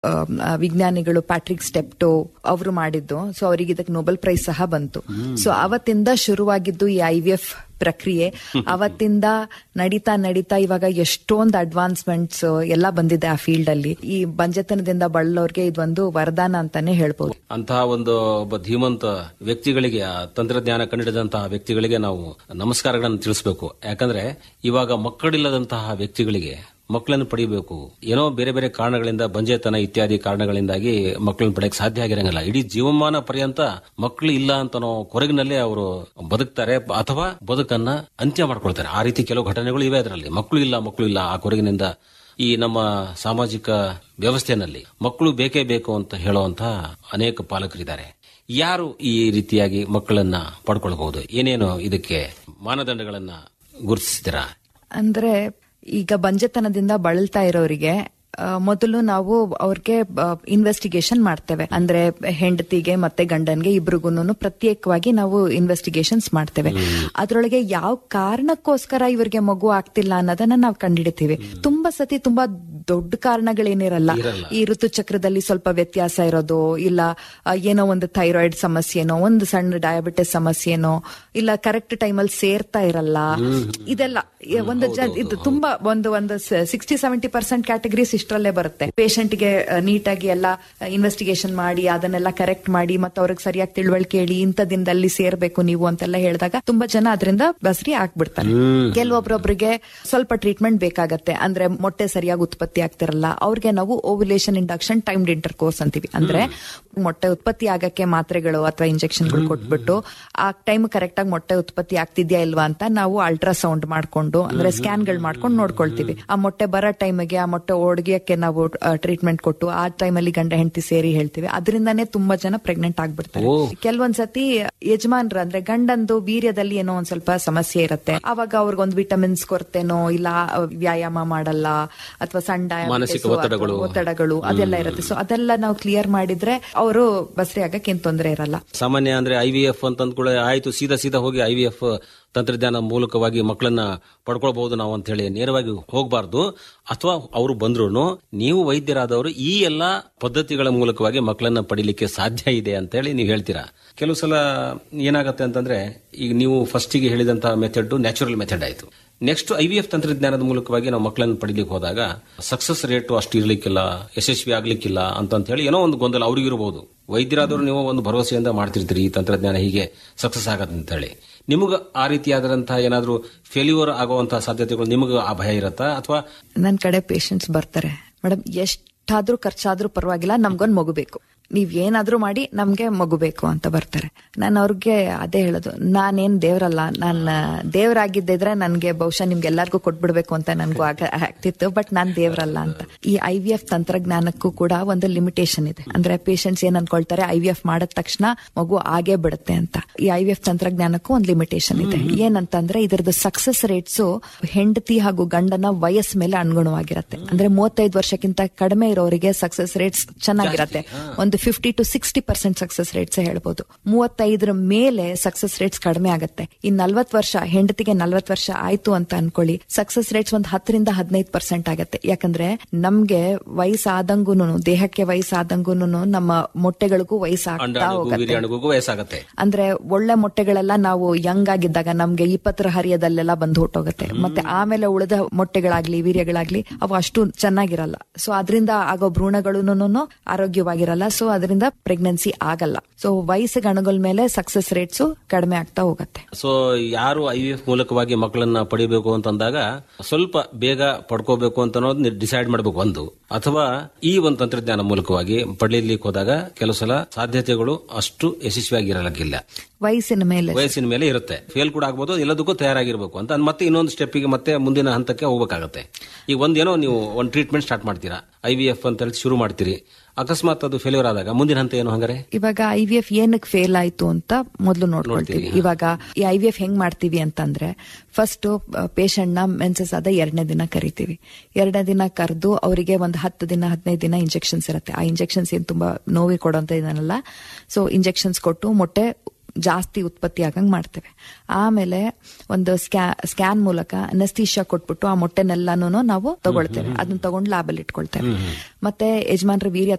ವಿಜ್ಞಾನಿಗಳು Patrick Steptoe ಅವರು ಮಾಡಿದ್ದು ಸೊ ಅವರಿಗೆ ಇದಕ್ಕೆ ನೊಬೆಲ್ ಪ್ರೈಸ್ ಸಹ ಬಂತು ಸೊ ಅವತ್ತಿಂದ ಶುರುವಾಗಿದ್ದು ಈ ಐ ವಿ ಎಫ್ ಪ್ರಕ್ರಿಯೆ ಅವತ್ತಿಂದ ನಡೀತಾ ನಡೀತಾ ಇವಾಗ ಎಷ್ಟೊಂದು ಅಡ್ವಾನ್ಸ್ಮೆಂಟ್ಸ್ ಎಲ್ಲ ಬಂದಿದೆ ಆ ಫೀಲ್ಡ್ ಅಲ್ಲಿ ಈ ಬಂಜೆತನದಿಂದ ಬಳಲೋರ್ಗೆ ಇದೊಂದು ವರದಾನ ಅಂತಾನೆ ಹೇಳ್ಬೋದು ಅಂತಹ ಒಂದು ಒಬ್ಬ ಧೀಮಂತ ವ್ಯಕ್ತಿಗಳಿಗೆ ಆ ತಂತ್ರಜ್ಞಾನ ಕಂಡಿಡಿದಂತಹ ವ್ಯಕ್ತಿಗಳಿಗೆ ನಾವು ನಮಸ್ಕಾರಗಳನ್ನು ತಿಳಿಸಬೇಕು ಯಾಕಂದ್ರೆ ಇವಾಗ ಮಕ್ಕಳಿಲ್ಲದಂತಹ ವ್ಯಕ್ತಿಗಳಿಗೆ ಮಕ್ಕಳನ್ನು ಪಡಿಬೇಕು ಏನೋ ಬೇರೆ ಬೇರೆ ಕಾರಣಗಳಿಂದ ಬಂಜೆತನ ಇತ್ಯಾದಿ ಕಾರಣಗಳಿಂದಾಗಿ ಮಕ್ಕಳನ್ನು ಪಡೆಯಕ್ಕೆ ಸಾಧ್ಯ ಆಗಿರಂಗಿಲ್ಲ ಇಡೀ ಜೀವಮಾನ ಪರ್ಯಂತ ಮಕ್ಕಳು ಇಲ್ಲ ಅಂತ ಅನ್ನೋ ಕೊರಗಿನಲ್ಲೇ ಅವರು ಬದುಕ್ತಾರೆ ಅಥವಾ ಬದುಕನ್ನ ಅಂತ್ಯ ಮಾಡ್ಕೊಳ್ತಾರೆ ಆ ರೀತಿ ಕೆಲವು ಘಟನೆಗಳು ಇವೆ ಅದರಲ್ಲಿ ಮಕ್ಕಳು ಇಲ್ಲ ಮಕ್ಕಳು ಇಲ್ಲ ಆ ಕೊರಗಿನಿಂದ ಈ ನಮ್ಮ ಸಾಮಾಜಿಕ ವ್ಯವಸ್ಥೆಯಲ್ಲಿ ಮಕ್ಕಳು ಬೇಕೇ ಬೇಕು ಅಂತ ಹೇಳುವಂತ ಅನೇಕ ಪಾಲಕರಿದ್ದಾರೆ ಯಾರು ಈ ರೀತಿಯಾಗಿ ಮಕ್ಕಳನ್ನ ಪಡ್ಕೊಳ್ಬಹುದು ಏನೇನು ಇದಕ್ಕೆ ಮಾನದಂಡಗಳನ್ನ ಗುರುತಿಸಿದಿರಾ ಅಂದ್ರೆ ಈಗ ಬಂಜೆತನದಿಂದ ಬಳಲ್ತಾ ಇರೋರಿಗೆ ಆ, ಮೊದಲು ನಾವು ಅವ್ರಿಗೆ ಇನ್ವೆಸ್ಟಿಗೇಷನ್ ಮಾಡ್ತೇವೆ ಅಂದ್ರೆ ಹೆಂಡತಿಗೆ ಮತ್ತೆ ಗಂಡನ್ಗೆ ಇಬ್ರಿಗೂನು ಪ್ರತ್ಯೇಕವಾಗಿ ನಾವು ಇನ್ವೆಸ್ಟಿಗೇಷನ್ಸ್ ಮಾಡ್ತೇವೆ ಅದ್ರೊಳಗೆ ಯಾವ ಕಾರಣಕ್ಕೋಸ್ಕರ ಇವ್ರಿಗೆ ಮಗು ಆಗ್ತಿಲ್ಲ ಅನ್ನೋದನ್ನ ನಾವು ಕಂಡಿಡಿತೀವಿ ತುಂಬಾ ಸತಿ ತುಂಬಾ ದೊಡ್ಡ ಕಾರಣಗಳೇನಿರಲ್ಲ ಈ ಋತುಚಕ್ರದಲ್ಲಿ ಸ್ವಲ್ಪ ವ್ಯತ್ಯಾಸ ಇರೋದು ಇಲ್ಲ ಆ, ಏನೋ ಒಂದು ಥೈರಾಯ್ಡ್ ಸಮಸ್ಯೆನೋ ಒಂದು ಸಣ್ಣ ಡಯಾಬಿಟಿಸ್ ಸಮಸ್ಯೆನೋ ಇಲ್ಲ ಕರೆಕ್ಟ್ ಟೈಮಲ್ಲಿ ಸೇರ್ತಾ ಇರಲ್ಲ ಇದೆಲ್ಲ ಈ ಒಂದು ಜ- ಇದು ತುಂಬಾ ಒಂದು ಒಂದು ಸಿಕ್ಸ್ಟಿ ಸೆವೆಂಟಿ ಪರ್ಸೆಂಟ್ ಕ್ಯಾಟಗರೀಸ್ ಇಷ್ಟರಲ್ಲೇ ಬರುತ್ತೆ ಪೇಷಂಟ್ಗೆ ನೀಟಾಗಿ ಎಲ್ಲ ಇನ್ವೆಸ್ಟಿಗೇಷನ್ ಮಾಡಿ ಅದನ್ನೆಲ್ಲ ಕರೆಕ್ಟ್ ಮಾಡಿ ಮತ್ತೆ ಅವ್ರಿಗೆ ಸರಿಯಾಗಿ ತಿಳುವಳಿಕೆ ಹೇಳಿ ಇಂಥ ದಿನದಲ್ಲಿ ಸೇರ್ಬೇಕು ನೀವು ಅಂತೆಲ್ಲ ಹೇಳಿದಾಗ ತುಂಬಾ ಜನ ಅದರಿಂದ ಬಸರಿ ಆಗ್ಬಿಡ್ತಾರೆ ಕೆಲವೊಬ್ರೊಬ್ರಿಗೆ ಸ್ವಲ್ಪ ಟ್ರೀಟ್ಮೆಂಟ್ ಬೇಕಾಗತ್ತೆ ಅಂದ್ರೆ ಮೊಟ್ಟೆ ಸರಿಯಾಗಿ ಉತ್ಪತ್ತಿ ಆಗ್ತಿರಲ್ಲ ಅವ್ರಿಗೆ ನಾವು ovulation induction timed intercourse ಅಂತೀವಿ ಅಂದ್ರೆ ಮೊಟ್ಟೆ ಉತ್ಪತ್ತಿ ಆಗಕ್ಕೆ ಮಾತ್ರೆಗಳು ಅಥವಾ ಇಂಜೆಕ್ಷನ್ಗಳು ಕೊಟ್ಬಿಟ್ಟು ಆ ಟೈಮ್ ಕರೆಕ್ಟ್ ಆಗಿ ಮೊಟ್ಟೆ ಉತ್ಪತ್ತಿ ಆಗ್ತಿದ್ಯಾ ಇಲ್ವಾ ಅಂತ ನಾವು ಅಲ್ಟ್ರಾಸೌಂಡ್ ಮಾಡ್ಕೊಂಡು ಅಂದ್ರೆ ಸ್ಕ್ಯಾನ್ಗಳು ಮಾಡ್ಕೊಂಡು ನೋಡ್ಕೊಳ್ತೀವಿ ಆ ಮೊಟ್ಟೆ ಬರೋ ಟೈಮಿಗೆ ಆ ಮೊಟ್ಟೆ ಒಡ್ಗಿಯಕ್ಕೆ ನಾವು ಟ್ರೀಟ್ಮೆಂಟ್ ಕೊಟ್ಟು ಆ ಟೈಮಲ್ಲಿ ಗಂಡ ಹೆಂಡತಿ ಸೇರಿ ಹೇಳ್ತೀವಿ ಅದರಿಂದಾನೇ ತುಂಬಾ ಜನ ಪ್ರೆಗ್ನೆಂಟ್ ಆಗ್ಬಿಡ್ತಾರೆ ಕೆಲವೊಂದ್ಸತಿ ಯಜಮಾನ್ರ ಅಂದ್ರೆ ಗಂಡಂದು ವೀರ್ಯದಲ್ಲಿ ಏನೋ ಒಂದ್ ಸ್ವಲ್ಪ ಸಮಸ್ಯೆ ಇರುತ್ತೆ ಅವಾಗ ಅವ್ರಿಗೊಂದು ವಿಟಮಿನ್ಸ್ ಕೊರತೆನೋ ಇಲ್ಲ ವ್ಯಾಯಾಮ ಮಾಡಲ್ಲ ಅಥವಾ ಸಣ್ಣ diabetes ಮಾನಸಿಕ ಅಥವಾ ಒತ್ತಡಗಳು. ಒತ್ತಡಗಳು ಅದೆಲ್ಲ ಇರುತ್ತೆ ಸೊ ಅದೆಲ್ಲ ನಾವು ಕ್ಲಿಯರ್ ಮಾಡಿದ್ರೆ ಅವರು ಬಸ್ರಿ ಆಗಕ್ಕೆ ಏನ್ ತೊಂದರೆ ಇರಲ್ಲ ಸಾಮಾನ್ಯ ಅಂದ್ರೆ ಐ ವಿ ಎಫ್ ಅಂತ ಕೂಡ ಆಯ್ತು ಸೀದಾ ಸೀದಾ ಹೋಗಿ ಐ ವಿ ಎಫ್ ತಂತ್ರಜ್ಞಾನ ಮೂಲಕವಾಗಿ ಮಕ್ಕಳನ್ನ ಪಡ್ಕೊಳ್ಬಹುದು ನಾವು ಅಂತ ಹೇಳಿ ನೇರವಾಗಿ ಹೋಗಬಾರ್ದು ಅಥವಾ ಅವರು ಬಂದ್ರು ನೀವು ವೈದ್ಯರಾದವರು ಈ ಎಲ್ಲಾ ಪದ್ಧತಿಗಳ ಮೂಲಕವಾಗಿ ಮಕ್ಕಳನ್ನ ಪಡಿಲಿಕ್ಕೆ ಸಾಧ್ಯ ಇದೆ ಅಂತ ಹೇಳಿ ನೀವು ಹೇಳ್ತೀರಾ ಕೆಲವು ಸಲ ಏನಾಗತ್ತೆ ಅಂತಂದ್ರೆ ಈಗ ನೀವು ಫಸ್ಟಿಗೆ ಹೇಳಿದಂತಹ ಮೆಥಡ್ ನ್ಯಾಚುರಲ್ ಮೆಥಡ್ ಆಯ್ತು ನೆಕ್ಸ್ಟ್ ಐ ವಿ ಎಫ್ ತಂತ್ರಜ್ಞಾನದ ಮೂಲಕವಾಗಿ ನಾವು ಮಕ್ಕಳನ್ನು ಪಡಿಲಿಕ್ಕೆ ಹೋದಾಗ ಸಕ್ಸಸ್ ರೇಟ್ ಅಷ್ಟು ಇರ್ಲಿಕ್ಕಿಲ್ಲ ಯಶಸ್ವಿ ಆಗ್ಲಿಕ್ಕಿಲ್ಲ ಅಂತ ಹೇಳಿ ಏನೋ ಒಂದು ಗೊಂದಲ ಅವ್ರಿಗಿರಬಹುದು ವೈದ್ಯರಾದವರು ನೀವು ಒಂದು ಭರವಸೆಯಿಂದ ಮಾಡ್ತಿರ್ತೀರಿ ಈ ತಂತ್ರಜ್ಞಾನ ಹೀಗೆ ಸಕ್ಸಸ್ ಆಗತ್ತೆ ಅಂತ ಹೇಳಿ ನಿಮಗೆ ಆ ರೀತಿಯಾದಂತಹ ಏನಾದರೂ ಫೇಲ್ಯೂರ್ ಆಗುವಂತಹ ಸಾಧ್ಯತೆಗಳು ನಿಮಗೆ ಆ ಭಯ ಇರತ್ತಾ ಅಥವಾ ನನ್ ಕಡೆ ಪೇಷಂಟ್ಸ್ ಬರ್ತಾರೆ ಮೇಡಮ್ ಎಷ್ಟಾದ್ರೂ ಖರ್ಚಾದ್ರೂ ಪರವಾಗಿಲ್ಲ ನಮ್ಗೊಂದ್ ಮಗು ಬೇಕು ನೀವ್ ಏನಾದ್ರೂ ಮಾಡಿ ನಮ್ಗೆ ಮಗು ಬೇಕು ಅಂತ ಬರ್ತಾರೆ ನಾನು ಅವ್ರಿಗೆ ಅದೇ ಹೇಳೋದು ನಾನೇನ್ ದೇವ್ರಲ್ಲ ನಾನ್ ದೇವ್ರಾಗಿದ್ದಿದ್ರೆ ನನ್ಗೆ ಬಹುಶಃ ನಿಮ್ಗೆಲ್ಲರಿಗೂ ಕೊಟ್ಬಿಡ್ಬೇಕು ಅಂತ ನನ್ಗೂ ಆಗ ಆಗ್ತಿತ್ತು ಬಟ್ ನಾನ್ ದೇವ್ರಲ್ಲ ಅಂತ ಈ ಐ ವಿ ಎಫ್ ತಂತ್ರಜ್ಞಾನಕ್ಕೂ ಕೂಡ ಒಂದು ಲಿಮಿಟೇಷನ್ ಇದೆ ಅಂದ್ರೆ ಪೇಷಂಟ್ಸ್ ಏನ್ ಅನ್ಕೊಳ್ತಾರೆ ಐ ವಿ ಎಫ್ ಮಾಡಿದ ತಕ್ಷಣ ಮಗು ಆಗೇ ಬಿಡುತ್ತೆ ಅಂತ ಈ ಐ ವಿ ಎಫ್ ತಂತ್ರಜ್ಞಾನಕ್ಕೂ ಒಂದು ಲಿಮಿಟೇಷನ್ ಇದೆ ಏನಂತಂದ್ರೆ ಇದರದ್ದು ಸಕ್ಸಸ್ ರೇಟ್ಸ್ ಹೆಂಡತಿ ಹಾಗೂ ಗಂಡನ ವಯಸ್ಸು ಮೇಲೆ ಅನುಗುಣವಾಗಿರತ್ತೆ ಅಂದ್ರೆ ಮೂವತ್ತೈದು ವರ್ಷಕ್ಕಿಂತ ಕಡಿಮೆ ಇರೋರಿಗೆ ಸಕ್ಸಸ್ ರೇಟ್ಸ್ ಚೆನ್ನಾಗಿರತ್ತೆ ಒಂದು fifty to sixty percent success rates ಹೇಳ್ಬೋದು ಮೂವತ್ತೈದರ ಮೇಲೆ ಸಕ್ಸಸ್ ರೇಟ್ಸ್ ಕಡಿಮೆ ಆಗುತ್ತೆ ಈ ನಲ್ವತ್ ವರ್ಷ ಹೆಂಡತಿಗೆ ನಲ್ವತ್ ವರ್ಷ ಆಯ್ತು ಅಂತ ಅನ್ಕೊಳ್ಳಿ ಸಕ್ಸಸ್ ರೇಟ್ಸ್ ಒಂದು ಹತ್ತರಿಂದ ಹದಿನೈದು ಪರ್ಸೆಂಟ್ ಆಗುತ್ತೆ ಯಾಕಂದ್ರೆ ನಮ್ಗೆ ವಯಸ್ಸಾದಂಗೂನು ದೇಹಕ್ಕೆ ವಯಸ್ಸಾದಂಗೂನು ನಮ್ಮ ಮೊಟ್ಟೆಗಳಿಗೂ ವಯಸ್ಸಾಗ್ತಾ ಅಂಡಾಣುಗೂ ಹೋಗುತ್ತೆ ವೀರ್ಯಾಣುಗೂ ವಯಸ್ಸಾಗತ್ತೆ ಅಂದ್ರೆ ಒಳ್ಳೆ ಮೊಟ್ಟೆಗಳೆಲ್ಲ ನಾವು ಯಂಗ್ ಆಗಿದ್ದಾಗ ನಮ್ಗೆ ಇಪ್ಪತ್ತರ ಹರಿಯದಲ್ಲೆಲ್ಲ ಬಂದು ಹೊಟ್ಟೋಗುತ್ತೆ ಮತ್ತೆ ಆಮೇಲೆ ಉಳಿದ ಮೊಟ್ಟೆಗಳಾಗ್ಲಿ ವೀರ್ಯಗಳಾಗ್ಲಿ ಅವು ಅಷ್ಟು ಚೆನ್ನಾಗಿರಲ್ಲ ಸೊ ಅದರಿಂದ ಆಗೋ ಭ್ರೂಣಗಳು ಆರೋಗ್ಯವಾಗಿರಲ್ಲ ಸೊ ಅದರಿಂದ ಪ್ರೆಗ್ನೆನ್ಸಿ ಆಗಲ್ಲ ಸೊ ವಯಸ್ಸಿಗೆ ಅಣುಗಳ ಮೇಲೆ ಸಕ್ಸಸ್ ರೇಟ್ಸ್ ಕಡಿಮೆ ಆಗ್ತಾ ಹೋಗುತ್ತೆ ಸೊ ಯಾರು ಐ ವಿ ಎಫ್ ಮೂಲಕವಾಗಿ ಮಕ್ಕಳನ್ನ ಪಡಿಬೇಕು ಅಂತಂದಾಗ ಸ್ವಲ್ಪ ಬೇಗ ಪಡ್ಕೋಬೇಕು ಅಂತ ಅನ್ನೋದು ಡಿಸೈಡ್ ಮಾಡಬೇಕು ಒಂದು ಅಥವಾ ಈ ಒಂದು ತಂತ್ರಜ್ಞಾನ ಮೂಲಕವಾಗಿ ಪಡೀಲಿಕ್ಕೆ ಹೋದಾಗ ಕೆಲವು ಸಲ ಸಾಧ್ಯತೆಗಳು ಅಷ್ಟು ಯಶಸ್ವಿಯಾಗಿರಲಿಕ್ಕಿಲ್ಲ ವಯಸ್ಸಿನ ಮೇಲೆ ವಯಸ್ಸಿನ ಮೇಲೆ ಇರುತ್ತೆ ಫೇಲ್ ಕೂಡ ಆಗ್ಬೋದು ಎಲ್ಲದಕ್ಕೂ ತಯಾರಾಗಿರ್ಬೇಕು ಅಂತ ಅದ್ ಮತ್ತೆ ಇನ್ನೊಂದು ಸ್ಟೆಪ್ಪಿಗೆ ಮತ್ತೆ ಮುಂದಿನ ಹಂತಕ್ಕೆ ಹೋಗ್ಬೇಕಾಗತ್ತೆ ಈಗ ಒಂದೇನೋ ನೀವು ಒಂದು ಟ್ರೀಟ್ಮೆಂಟ್ ಸ್ಟಾರ್ಟ್ ಮಾಡ್ತೀರಾ ಐ ವಿ ಎಫ್ ಅಂತ ಹೇಳಿ ಶುರು ಮಾಡ್ತೀರಿ ಅಕಸ್ಮಾತ್ ಅದು ಫೇಲ್ಯೂರ್ ಆದಾಗ ಮುಂದಿನ ಹಂತ ಏನು ಹಂಗಾರೆ ಇವಾಗ ಐ ವಿ ಎಫ್ ಏನಕ್ಕೆ ಫೇಲ್ ಆಯ್ತು ಅಂತ ಮೊದಲು ನೋಡ್ಕೊಳ್ತೀವಿ ಇವಾಗ ಈ ಐ ವಿ ಎಫ್ ಹೆಂಗ್ ಮಾಡ್ತೀವಿ ಅಂತಂದ್ರೆ ಫಸ್ಟ್ ಪೇಷಂಟ್ ನ ಮೆನ್ಸಸ್ ಆದ ಎರಡನೇ ದಿನ ಕರಿತೀವಿ ಎರಡನೇ ದಿನ ಕರೆದು ಅವರಿಗೆ ಒಂದು ಹತ್ತು ದಿನ ಹದಿನೈದು ದಿನ ಇಂಜೆಕ್ಷನ್ಸ್ ಇರುತ್ತೆ ಆ ಇಂಜೆಕ್ಷನ್ಸ್ ಏನ್ ತುಂಬಾ ನೋವಿ ಕೊಡೋಂತ ಇದನ್ನಲ್ಲ ಸೊ ಇಂಜೆಕ್ಷನ್ಸ್ ಕೊಟ್ಟು ಮೊಟ್ಟೆ ಜಾಸ್ತಿ ಉತ್ಪತ್ತಿ ಆಗಂಗ್ ಮಾಡ್ತೇವೆ ಆಮೇಲೆ ಒಂದು ಸ್ಕ್ಯಾ ಸ್ಕ್ಯಾನ್ ಮೂಲಕ ಅನಸ್ತೀಶಾ ಕೊಟ್ಬಿಟ್ಟು ಆ ಮೊಟ್ಟೆನೆಲ್ಲಾನು ನಾವು ತಗೊಳ್ತೇವೆ ಅದನ್ನ ತಗೊಂಡು ಲ್ಯಾಬಲ್ಲಿ ಇಟ್ಕೊಳ್ತೇವೆ ಮತ್ತೆ ಯಜಮಾನ್ರ ವೀರ್ಯ